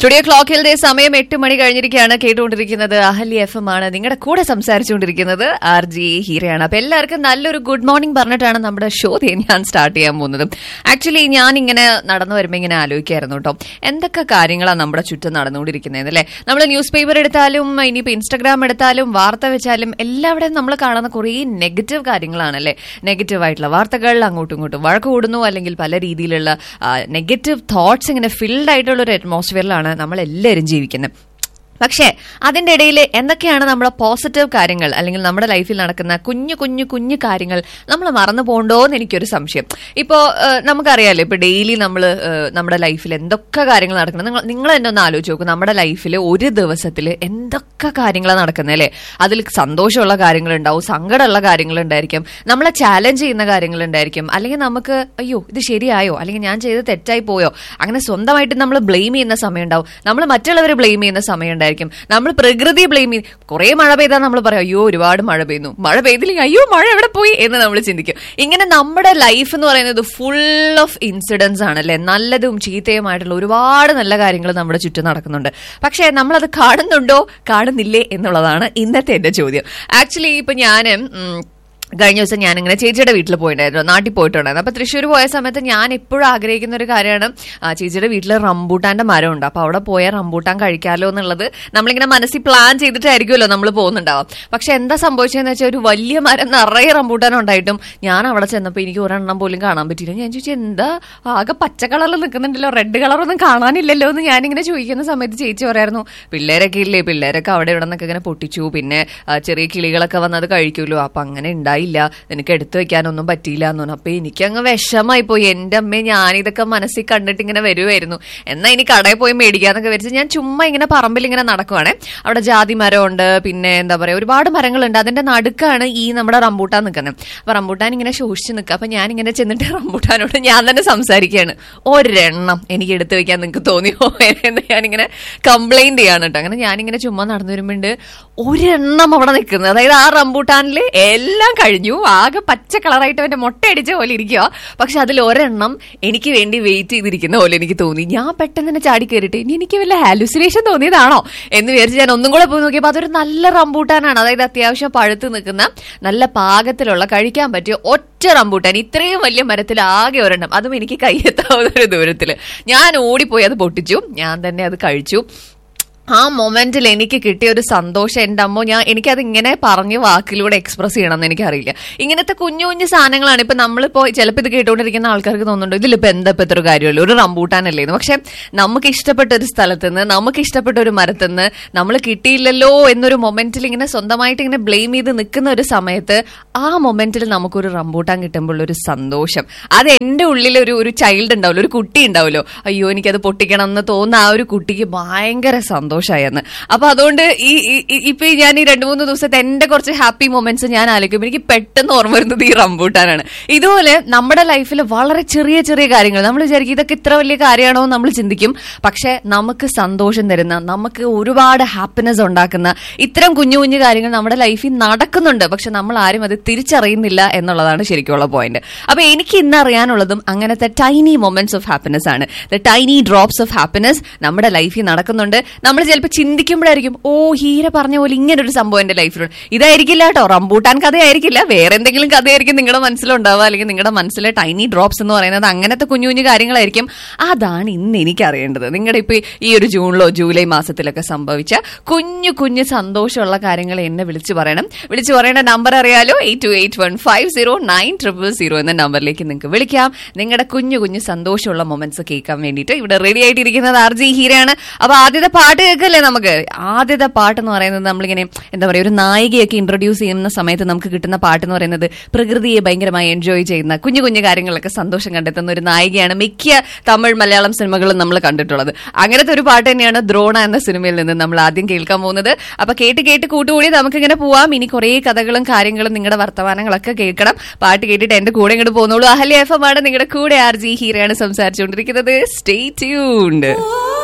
studio ക്ലോക്കിൽ സമയം എട്ട് മണി കഴിഞ്ഞിരിക്കുകയാണ് കേട്ടുകൊണ്ടിരിക്കുന്നത് അഹല്യ എഫ് എം ആണ് നിങ്ങളുടെ കൂടെ സംസാരിച്ചുകൊണ്ടിരിക്കുന്നത് ആർ ജി ഹീരയാണ് അപ്പൊ എല്ലാവർക്കും നല്ലൊരു ഗുഡ് മോർണിംഗ് പറഞ്ഞിട്ടാണ് നമ്മുടെ ഷോ ഞാൻ സ്റ്റാർട്ട് ചെയ്യാൻ പോകുന്നത് ആക്ച്വലി ഞാൻ ഇങ്ങനെ നടന്നു വരുമ്പോൾ ഇങ്ങനെ ആലോചിക്കായിരുന്നു കേട്ടോ എന്തൊക്കെ കാര്യങ്ങളാണ് നമ്മുടെ ചുറ്റും നടന്നുകൊണ്ടിരിക്കുന്നത് അല്ലേ നമ്മൾ ന്യൂസ് പേപ്പർ എടുത്താലും ഇനിയിപ്പോൾ ഇൻസ്റ്റാഗ്രാം എടുത്താലും വാർത്ത വെച്ചാലും എല്ലാവിടെയും നമ്മൾ കാണുന്ന കുറേ നെഗറ്റീവ് കാര്യങ്ങളാണ് അല്ലേ നെഗറ്റീവ് ആയിട്ടുള്ള വാർത്തകൾ അങ്ങോട്ടും ഇങ്ങോട്ടും വഴക്ക് കൂടുന്നു അല്ലെങ്കിൽ പല രീതിയിലുള്ള നെഗറ്റീവ് തോട്ട്സ് ഇങ്ങനെ ഫിൽഡ് ആയിട്ടുള്ള ഒരു അറ്റ്മോസ്ഫിയറിലാണ് നമ്മൾ എല്ലാവരും ജീവിക്കുന്നത് പക്ഷേ അതിന്റെ ഇടയിൽ എന്തൊക്കെയാണ് നമ്മുടെ പോസിറ്റീവ് കാര്യങ്ങൾ അല്ലെങ്കിൽ നമ്മുടെ ലൈഫിൽ നടക്കുന്ന കുഞ്ഞു കുഞ്ഞു കുഞ്ഞു കാര്യങ്ങൾ നമ്മൾ മറന്നു പോകണ്ടോ എന്ന് എനിക്കൊരു സംശയം ഇപ്പോൾ നമുക്കറിയാലോ ഇപ്പോൾ ഡെയിലി നമ്മൾ നമ്മുടെ ലൈഫിൽ എന്തൊക്കെ കാര്യങ്ങൾ നടക്കണം നിങ്ങൾ നിങ്ങൾ തന്നെ ഒന്ന് ആലോചിച്ച് നോക്കും നമ്മുടെ ലൈഫിൽ ഒരു ദിവസത്തിൽ എന്തൊക്കെ കാര്യങ്ങളാണ് നടക്കുന്നത് അല്ലേ അതിൽ സന്തോഷമുള്ള കാര്യങ്ങളുണ്ടാവും സങ്കടമുള്ള കാര്യങ്ങളുണ്ടായിരിക്കും നമ്മളെ ചാലഞ്ച് ചെയ്യുന്ന കാര്യങ്ങളുണ്ടായിരിക്കും അല്ലെങ്കിൽ നമുക്ക് അയ്യോ ഇത് ശരിയായോ അല്ലെങ്കിൽ ഞാൻ ചെയ്ത് തെറ്റായി പോയോ അങ്ങനെ സ്വന്തമായിട്ട് നമ്മൾ ബ്ലെയിം ചെയ്യുന്ന സമയം ഉണ്ടാവും നമ്മൾ മറ്റുള്ളവരെ ബ്ലെയിം ചെയ്യുന്ന സമയം ഉണ്ടായിരിക്കും നമ്മൾ പ്രകൃതിയെ ബ്ലെയിം ചെയ്യും കുറെ മഴ പെയ്താൽ നമ്മൾ പറയും അയ്യോ ഒരുപാട് മഴ പെയ്യുന്നു മഴ പെയ്തില്ലെങ്കിൽ അയ്യോ മഴ എവിടെ പോയി എന്ന് നമ്മൾ ചിന്തിക്കും ഇങ്ങനെ നമ്മുടെ ലൈഫ് എന്ന് പറയുന്നത് ഫുൾ ഓഫ് ഇൻസിഡൻസ് ആണ് അല്ലെ നല്ലതും ചീത്തയുമായിട്ടുള്ള ഒരുപാട് നല്ല കാര്യങ്ങൾ നമ്മുടെ ചുറ്റും നടക്കുന്നുണ്ട് പക്ഷേ നമ്മളത് കാണുന്നുണ്ടോ കാണുന്നില്ലേ എന്നുള്ളതാണ് ഇന്നത്തെ എന്റെ ചോദ്യം ആക്ച്വലി ഇപ്പൊ ഞാൻ കഴിഞ്ഞ ദിവസം ഞാൻ ഇങ്ങനെ ചേച്ചിയുടെ വീട്ടിൽ പോയിട്ടുണ്ടായിരുന്നു നാട്ടിൽ പോയിട്ടുണ്ടായിരുന്നു അപ്പൊ തൃശ്ശൂർ പോയ സമയത്ത് ഞാൻ എപ്പോഴും ആഗ്രഹിക്കുന്ന ഒരു കാര്യമാണ് ചേച്ചിയുടെ വീട്ടിൽ റംബൂട്ടാന്റെ മരം ഉണ്ട് അപ്പൊ അവിടെ പോയ റംബൂട്ടാൻ കഴിക്കാലോ എന്നുള്ളത് നമ്മളിങ്ങനെ മനസ്സിൽ പ്ലാൻ ചെയ്തിട്ടായിരിക്കുമല്ലോ നമ്മൾ പോകുന്നുണ്ടാവും പക്ഷെ എന്താ സംഭവിച്ചതെന്ന് വെച്ചാൽ ഒരു വലിയ മരം നിറയെ റംബൂട്ടാൻ ഉണ്ടായിട്ടും ഞാൻ അവിടെ ചെന്നപ്പോൾ എനിക്ക് ഒരെണ്ണം പോലും കാണാൻ പറ്റിയില്ല ഞാൻ ചോദിച്ചു എന്താ ആകെ പച്ച കളറിൽ നിൽക്കുന്നുണ്ടല്ലോ റെഡ് കളറൊന്നും കാണാനില്ലല്ലോ എന്ന് ഞാനിങ്ങനെ ചോദിക്കുന്ന സമയത്ത് ചേച്ചി പറയായിരുന്നു പിള്ളേരൊക്കെ ഇല്ലേ പിള്ളേരൊക്കെ അവിടെ ഇവിടെ നിന്നൊക്കെ ഇങ്ങനെ പൊട്ടിച്ചു പിന്നെ ചെറിയ കിളികളൊക്കെ വന്നത് കഴിക്കുമല്ലോ അപ്പൊ അങ്ങനെ ഉണ്ടായി ഇല്ല നിനക്ക് എടുത്തു വെക്കാനൊന്നും പറ്റിയില്ല എന്ന് പറഞ്ഞു അപ്പൊ എനിക്ക് അങ്ങ് വിഷമായി പോയി എന്റെ അമ്മ ഞാനിതൊക്കെ മനസ്സിൽ കണ്ടിട്ട് ഇങ്ങനെ വരുമായിരുന്നു എന്നാ ഇനി കടയിൽ പോയി മേടിക്കാന്നൊക്കെ വിചാരിച്ച് ഞാൻ ചുമ്മാ ഇങ്ങനെ പറമ്പിൽ ഇങ്ങനെ നടക്കുവാണേ അവിടെ ജാതി മരമുണ്ട് പിന്നെ എന്താ പറയാ ഒരുപാട് മരങ്ങളുണ്ട് അതിന്റെ നടുക്കാണ് ഈ നമ്മുടെ റംബൂട്ടാൻ നിൽക്കുന്നത് അപ്പൊ റംബൂട്ടാൻ ഇങ്ങനെ ശോഷിച്ച് നിൽക്കുക അപ്പൊ ഞാൻ ഇങ്ങനെ ചെന്നിട്ട് റംബൂട്ടാനോട് ഞാൻ തന്നെ സംസാരിക്കുകയാണ് ഒരെണ്ണം എനിക്ക് എടുത്തു വെക്കാൻ നിങ്ങൾക്ക് തോന്നിയോ എന്ന് ഞാനിങ്ങനെ കംപ്ലൈന്റ് ചെയ്യാണ് കേട്ടോ അങ്ങനെ ഞാനിങ്ങനെ ചുമ്മാ നടന്നു വരുമ്പോണ്ട് ഒരെണ്ണം അവിടെ നിൽക്കുന്നത് അതായത് ആ റംബൂട്ടാനിൽ എല്ലാം കഴിഞ്ഞു ആകെ പച്ച കളറായിട്ട് അവന്റെ മുട്ടയടിച്ച പോലെ ഇരിക്കുക പക്ഷെ അതിൽ ഒരെണ്ണം എനിക്ക് വേണ്ടി വെയിറ്റ് ചെയ്തിരിക്കുന്ന പോലെ എനിക്ക് തോന്നി ഞാൻ പെട്ടെന്ന് തന്നെ ചാടി കയറിയിട്ട് ഇനി എനിക്ക് വല്ല ഹാലുസിനേഷൻ തോന്നിയതാണോ എന്ന് വിചാരിച്ച് ഞാൻ ഒന്നും കൂടെ പോയി നോക്കിയപ്പോൾ അതൊരു നല്ല റംബൂട്ടാനാണ് അതായത് അത്യാവശ്യം പഴുത്ത് നിൽക്കുന്ന നല്ല പാകത്തിലുള്ള കഴിക്കാൻ പറ്റിയ ഒറ്റ റംബൂട്ടാൻ ഇത്രയും വലിയ മരത്തിൽ ആകെ ഒരെണ്ണം അതും എനിക്ക് കയ്യെത്താവുന്ന ഒരു ദൂരത്തിൽ ഞാൻ ഓടിപ്പോയി അത് പൊട്ടിച്ചു ഞാൻ തന്നെ അത് കഴിച്ചു ആ മൊമെന്റിൽ എനിക്ക് കിട്ടിയ ഒരു സന്തോഷം എൻ്റെ അമ്മ ഞാൻ എനിക്കത് ഇങ്ങനെ പറഞ്ഞ് വാക്കിലൂടെ എക്സ്പ്രസ് ചെയ്യണം എന്ന് എനിക്കറിയില്ല ഇങ്ങനത്തെ കുഞ്ഞു കുഞ്ഞു സാധനങ്ങളാണ് ഇപ്പൊ നമ്മളിപ്പോ ചിലപ്പോൾ ഇത് കേട്ടുകൊണ്ടിരിക്കുന്ന ആൾക്കാർക്ക് തോന്നുന്നുണ്ട് ഇതിലിപ്പോ എന്താ ഇപ്പൊ ഇത്ര കാര്യമല്ലോ ഒരു റംബൂട്ടാനല്ലേ എന്ന് പക്ഷെ നമുക്ക് ഇഷ്ടപ്പെട്ട ഒരു സ്ഥലത്ത് നിന്ന് നമുക്ക് ഇഷ്ടപ്പെട്ട ഒരു മരത്തിൽ നിന്ന് നമ്മൾ കിട്ടിയില്ലല്ലോ എന്നൊരു മൊമെന്റിൽ ഇങ്ങനെ സ്വന്തമായിട്ട് ഇങ്ങനെ ബ്ലെയിം ചെയ്ത് നിൽക്കുന്ന ഒരു സമയത്ത് ആ മൊമെന്റിൽ നമുക്കൊരു റംബൂട്ടാൻ കിട്ടുമ്പോൾ ഒരു സന്തോഷം അത് എൻ്റെ ഉള്ളിൽ ഒരു ഒരു ചൈൽഡ് ഉണ്ടാവുമല്ലോ ഒരു കുട്ടി ഉണ്ടാവുമല്ലോ അയ്യോ എനിക്കത് പൊട്ടിക്കണം എന്ന് തോന്നുന്ന ആ ഒരു കുട്ടിക്ക് ഭയങ്കര സന്തോഷം സന്തോഷമായെന്ന് അപ്പൊ അതുകൊണ്ട് ഈ ഇപ്പൊ ഞാൻ ഈ രണ്ടു മൂന്ന് ദിവസത്തെ എന്റെ കുറച്ച് ഹാപ്പി മൊമെന്റ്സ് ഞാൻ ആലോചിക്കുമ്പോൾ എനിക്ക് പെട്ടെന്ന് ഓർമ്മ വരുന്നത് ഈ റംബൂട്ടാനാണ് ഇതുപോലെ നമ്മുടെ ലൈഫിൽ വളരെ ചെറിയ ചെറിയ കാര്യങ്ങൾ നമ്മൾ വിചാരിക്കും ഇതൊക്കെ ഇത്ര വലിയ കാര്യമാണോ എന്ന് നമ്മൾ ചിന്തിക്കും പക്ഷെ നമുക്ക് സന്തോഷം തരുന്ന നമുക്ക് ഒരുപാട് ഹാപ്പിനെസ് ഉണ്ടാക്കുന്ന ഇത്തരം കുഞ്ഞു കുഞ്ഞു കാര്യങ്ങൾ നമ്മുടെ ലൈഫിൽ നടക്കുന്നുണ്ട് പക്ഷെ നമ്മൾ ആരും അത് തിരിച്ചറിയുന്നില്ല എന്നുള്ളതാണ് ശരിക്കുള്ള പോയിന്റ് അപ്പൊ എനിക്ക് ഇന്ന് അറിയാനുള്ളതും അങ്ങനത്തെ ടൈനി മൊമെന്റ്സ് ഓഫ് ഹാപ്പിനെസ് ആണ് the tiny drops of happiness നമ്മുടെ ലൈഫിൽ നടക്കുന്നുണ്ട് നമ്മൾ ചിലപ്പോൾ ചിന്തിക്കുമ്പോഴായിരിക്കും ഓ ഹീര പറഞ്ഞ പോലെ ഇങ്ങനെ ഒരു സംഭവം എന്റെ ലൈഫിലുണ്ട് ഇതായിരിക്കില്ല കേട്ടോ റംബൂട്ടാൻ കഥയായിരിക്കില്ല വേറെ എന്തെങ്കിലും കഥയായിരിക്കും നിങ്ങളുടെ മനസ്സിലുണ്ടാവുക അല്ലെങ്കിൽ നിങ്ങളുടെ മനസ്സിലെ ടൈനി ഡ്രോപ്സ് എന്ന് പറയുന്നത് അങ്ങനത്തെ കുഞ്ഞു കുഞ്ഞു കാര്യങ്ങളായിരിക്കും അതാണ് ഇന്ന് എനിക്ക് അറിയേണ്ടത് നിങ്ങളുടെ ഇപ്പൊ ഈ ഒരു ജൂണിലോ ജൂലൈ മാസത്തിലൊക്കെ സംഭവിച്ച കുഞ്ഞു കുഞ്ഞു സന്തോഷമുള്ള കാര്യങ്ങൾ എന്നെ വിളിച്ചു പറയണം വിളിച്ചു പറയേണ്ട നമ്പർ അറിയാലോ eight two eight one five zero nine triple zero എന്ന നമ്പറിലേക്ക് നിങ്ങൾക്ക് വിളിക്കാം നിങ്ങളുടെ കുഞ്ഞു കുഞ്ഞു സന്തോഷമുള്ള മൊമെന്റ്സ് കേൾക്കാൻ വേണ്ടിയിട്ട് ഇവിടെ റെഡി ആയിട്ടിരിക്കുന്നത് ആർ ജി ഹീരയാണ് അപ്പൊ ആദ്യത്തെ പാട്ട് കേൾക്കല്ലേ നമുക്ക് ആദ്യത്തെ പാട്ട് എന്ന് പറയുന്നത് നമ്മളിങ്ങനെ എന്താ പറയുക ഒരു നായികയൊക്കെ ഇൻട്രൊഡ്യൂസ് ചെയ്യുന്ന സമയത്ത് നമുക്ക് കിട്ടുന്ന പാട്ട് എന്ന് പറയുന്നത് പ്രകൃതിയെ ഭയങ്കരമായി എൻജോയ് ചെയ്യുന്ന കുഞ്ഞു കുഞ്ഞു കാര്യങ്ങളൊക്കെ സന്തോഷം കണ്ടെത്തുന്ന ഒരു നായികയാണ് മിക്ക തമിഴ് മലയാളം സിനിമകളും നമ്മൾ കണ്ടിട്ടുള്ളത് അങ്ങനത്തെ ഒരു പാട്ട് തന്നെയാണ് ദ്രോണ എന്ന സിനിമയിൽ നിന്ന് നമ്മൾ ആദ്യം കേൾക്കാൻ പോകുന്നത് അപ്പൊ കേട്ട് കേട്ട് കൂട്ടുകൂടി നമുക്ക് ഇങ്ങനെ പോവാം ഇനി കുറേ കഥകളും കാര്യങ്ങളും നിങ്ങളുടെ വർത്തമാനങ്ങളൊക്കെ കേൾക്കണം പാട്ട് കേട്ടിട്ട് എന്റെ കൂടെ ഇങ്ങോട്ട് പോകുന്നുള്ളൂ അഹല്യ എഫ് എം ആണ് നിങ്ങളുടെ കൂടെ ആർ ജി ഹീരയാണ് സംസാരിച്ചുകൊണ്ടിരിക്കുന്നത് സ്റ്റേ ട്യൂൺഡ്